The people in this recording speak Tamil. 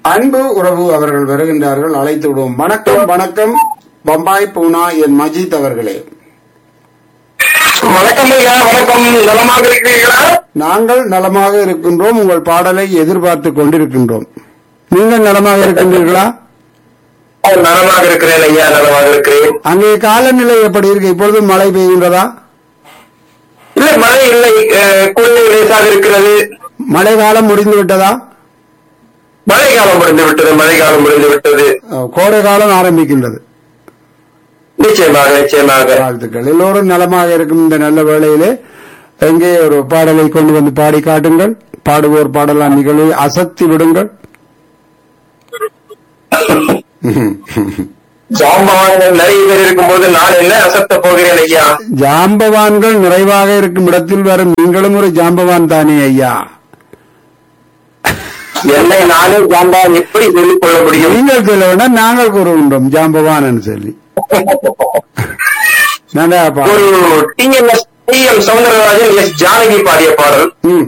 அன்பு உறவு அவர்கள் வருகின்றார்கள் அழைத்து விடுவோம் வணக்கம் வணக்கம் பம்பாய் பூனா என் மஜித் அவர்களே வணக்கம் ஐயா வணக்கம் நலமாக இருக்கிறீர்களா நாங்கள் நலமாக இருக்கின்றோம் உங்கள் பாடலை எதிர்பார்த்து கொண்டிருக்கின்றோம் நீங்கள் நலமாக இருக்கின்றீர்களா நலமாக இருக்கிறேன் ஐயா நலமாக இருக்கிறேன் அங்கே காலநிலை எப்படி இருக்கு இப்பொழுது மழை பெய்கின்றதா இல்லை மழை இல்லை அஹ், குளிர் லேசாக இருக்கிறது மழை காலம் முடிந்து விட்டதா மழை காலம் முடிந்து விட்டது மழை காலம் முடிந்து விட்டது அஹ், கோடை காலம் ஆரம்பிக்கின்றது நிச்சயமாக நிச்சயமாக வாழ்த்துக்கள் எல்லோரும் நலமாக இருக்கும் இந்த நல்ல வேளையிலே எங்கே ஒரு பாடலை கொண்டு வந்து பாடி காட்டுங்கள் பாடுவோர் பாடலாம் நிகழ்வை அசத்தி விடுங்கள் ஜாம்பவான்கள் நிறைய பேர் இருக்கும்போது நான் என்ன அசத்த போகிறேன் ஐயா ஜாம்பவான்கள் நிறைவாக இருக்கும் இடத்தில் வரும் நீங்களும் ஒரு ஜாம்பவான் தானே ஐயா என்னை நானே ஜாம்பவான் எப்படி சொல்லிக் கொள்ள முடியும் நீங்கள் சொல்ல வேண்டாம் நாங்கள் கூறுகின்றோம் ஜாம்பவான் சொல்லி நல்லா பாடு. ஒரு TMS T M Soundararajan S Janaki பாடிய பாடல் ம்